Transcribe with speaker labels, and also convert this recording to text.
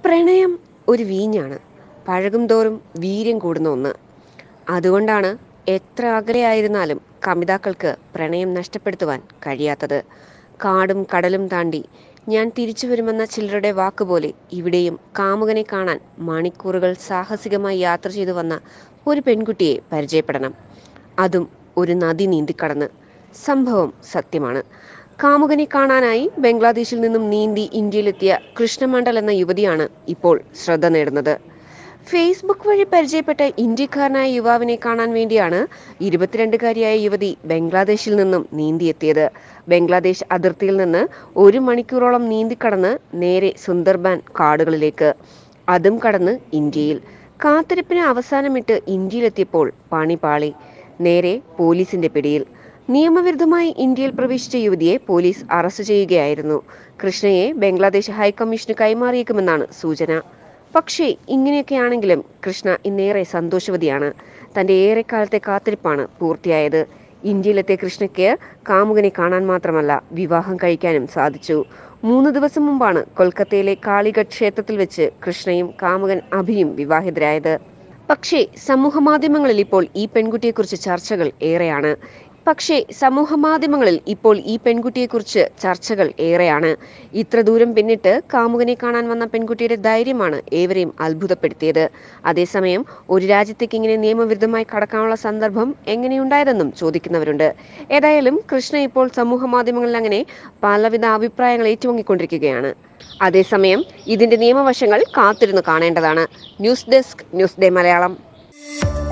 Speaker 1: പ്രണയം ഒരു വീഞ്ഞാണ് പഴകും തോറും വീര്യം കൂടുന്ന ഒന്ന് അതുകൊണ്ടാണ് എത്ര അകലെയായിരുന്നാലും കമിതാക്കൾക്ക് പ്രണയം നഷ്ടപ്പെടുത്തുവാൻ കഴിയാത്തത് കാടും കടലും താണ്ടി ഞാൻ തിരിച്ചു വരുമെന്ന ചിലരുടെ വാക്കുപോലെ ഇവിടെയും കാമുകനെ കാണാൻ മണിക്കൂറുകൾ സാഹസികമായി യാത്ര ചെയ്തു വന്ന ഒരു പെൺകുട്ടിയെ പരിചയപ്പെടണം അതും ഒരു നദി നീന്തിക്കടന്ന് സംഭവം സത്യമാണ് കാമുകനെ കാണാനായി ബംഗ്ലാദേശിൽ നിന്നും നീന്തി ഇന്ത്യയിലെത്തിയ കൃഷ്ണമണ്ഡൽ എന്ന യുവതിയാണ് ഇപ്പോൾ ശ്രദ്ധ നേടുന്നത് ഫേസ്ബുക്ക് വഴി പരിചയപ്പെട്ട ഇന്ത്യക്കാരനായ യുവാവിനെ കാണാൻ വേണ്ടിയാണ് ഇരുപത്തിരണ്ടുകാരിയായ യുവതി ബംഗ്ലാദേശിൽ നിന്നും നീന്തിയെത്തിയത് ബംഗ്ലാദേശ് അതിർത്തിയിൽ നിന്ന് ഒരു മണിക്കൂറോളം നീന്തിക്കടന്ന് നേരെ സുന്ദർബാൻ കാടുകളിലേക്ക് അതും കടന്ന് ഇന്ത്യയിൽ കാത്തിരിപ്പിന് അവസാനമിട്ട് ഇന്ത്യയിലെത്തിയപ്പോൾ പണി പാളി നേരെ പോലീസിന്റെ പിടിയിൽ നിയമവിരുദ്ധമായി ഇന്ത്യയിൽ പ്രവേശിച്ച യുവതിയെ പോലീസ് അറസ്റ്റ് ചെയ്യുകയായിരുന്നു കൃഷ്ണയെ ബംഗ്ലാദേശ് ഹൈക്കമ്മീഷന് കൈമാറിയേക്കുമെന്നാണ് സൂചന പക്ഷേ ഇങ്ങനെയൊക്കെയാണെങ്കിലും കൃഷ്ണ ഇന്നേറെ സന്തോഷവതിയാണ് തന്റെ ഏറെക്കാലത്തെ കാത്തിരിപ്പാണ് പൂർത്തിയായത് ഇന്ത്യയിലെത്തിയ കൃഷ്ണയ്ക്ക് കാമുകനെ കാണാൻ മാത്രമല്ല വിവാഹം കഴിക്കാനും സാധിച്ചു മൂന്ന് ദിവസം മുമ്പാണ് കൊൽക്കത്തയിലെ കാളിഘട്ട് ക്ഷേത്രത്തിൽ വെച്ച് കൃഷ്ണയും കാമുകൻ അഭിയും വിവാഹിതരായത് പക്ഷേ സമൂഹ മാധ്യമങ്ങളിൽ ഇപ്പോൾ ഈ പെൺകുട്ടിയെക്കുറിച്ച് ചർച്ചകൾ ഏറെയാണ് പക്ഷേ സമൂഹ മാധ്യമങ്ങളിൽ ഇപ്പോൾ ഈ പെൺകുട്ടിയെക്കുറിച്ച് ചർച്ചകൾ ഏറെയാണ് ഇത്ര ദൂരം പിന്നിട്ട് കാമുകനെ കാണാൻ വന്ന പെൺകുട്ടിയുടെ ധൈര്യമാണ് ഏവരെയും അത്ഭുതപ്പെടുത്തിയത് അതേസമയം ഒരു രാജ്യത്തേക്ക് ഇങ്ങനെ നിയമവിരുദ്ധമായി കടക്കാനുള്ള സന്ദർഭം എങ്ങനെയുണ്ടായതെന്നും ചോദിക്കുന്നവരുണ്ട് ഏതായാലും കൃഷ്ണ ഇപ്പോൾ സമൂഹ മാധ്യമങ്ങളിൽ അങ്ങനെ പലവിധ അഭിപ്രായങ്ങൾ ഏറ്റുവാങ്ങിക്കൊണ്ടിരിക്കുകയാണ് അതേസമയം ഇതിന്റെ നിയമവശങ്ങൾ കാത്തിരുന്ന് കാണേണ്ടതാണ് news desk news day Malayalam